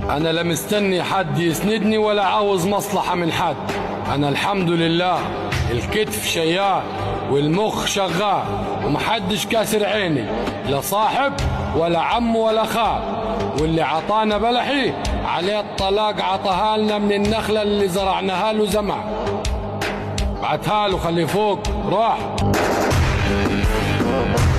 انا لا مستني حد يسندني ولا عاوز مصلحة من حد انا الحمد لله الكتف شيال والمخ شغال ومحدش كاسر عيني لا صاحب ولا عم ولا خال واللي عطانا بلحي عليه الطلاق عطاها لنا من النخلة اللي زرعناها له زمان بعتها له خليه فوق روح